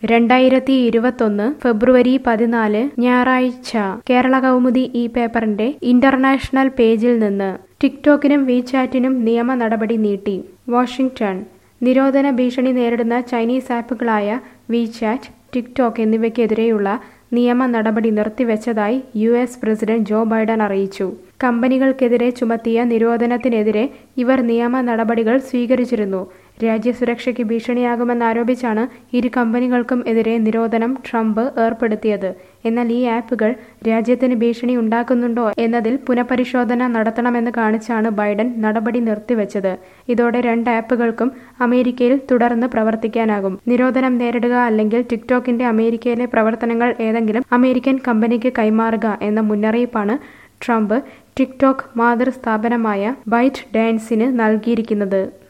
രണ്ടായിരത്തി ഇരുപത്തൊന്ന് ഫെബ്രുവരി പതിനാല് ഞായറാഴ്ച കേരള കൗമുദി ഈ പേപ്പറിന്റെ ഇന്റർനാഷണൽ പേജിൽ നിന്ന് ടിക്ടോക്കിനും വിചാറ്റിനും നിയമ നടപടി നീട്ടി വാഷിംഗ്ടൺ നിരോധന ഭീഷണി നേരിടുന്ന ചൈനീസ് ആപ്പുകളായ വിചാറ്റ് ടിക്ടോക്ക് എന്നിവയ്ക്കെതിരെയുള്ള നിയമ നടപടി നിർത്തിവെച്ചതായി U S president Joe Biden അറിയിച്ചു കമ്പനികൾക്കെതിരെ ചുമത്തിയ നിരോധനത്തിനെതിരെ ഇവർ നിയമ നടപടികൾ സ്വീകരിച്ചിരുന്നു രാജ്യസുരക്ഷയ്ക്ക് ഭീഷണിയാകുമെന്നാരോപിച്ചാണ് ഇരു കമ്പനികൾക്കും എതിരെ നിരോധനം ട്രംപ് ഏർപ്പെടുത്തിയത് എന്നാൽ ഈ ആപ്പുകൾ രാജ്യത്തിന് ഭീഷണി ഉണ്ടാക്കുന്നുണ്ടോ എന്നതിൽ പുനഃപരിശോധന നടത്തണമെന്ന് കാണിച്ചാണ് ബൈഡൻ നടപടി നിർത്തിവെച്ചത് ഇതോടെ രണ്ട് ആപ്പുകൾക്കും അമേരിക്കയിൽ തുടർന്ന് പ്രവർത്തിക്കാനാകും നിരോധനം നേരിടുക അല്ലെങ്കിൽ ടിക്ടോക്കിന്റെ അമേരിക്കയിലെ പ്രവർത്തനങ്ങൾ ഏതെങ്കിലും അമേരിക്കൻ കമ്പനിക്ക് കൈമാറുക എന്ന മുന്നറിയിപ്പാണ് ട്രംപ് ടിക്ടോക്ക് മാതൃസ്ഥാപനമായ ബൈറ്റ് ഡാൻസിന് നൽകിയിരിക്കുന്നത്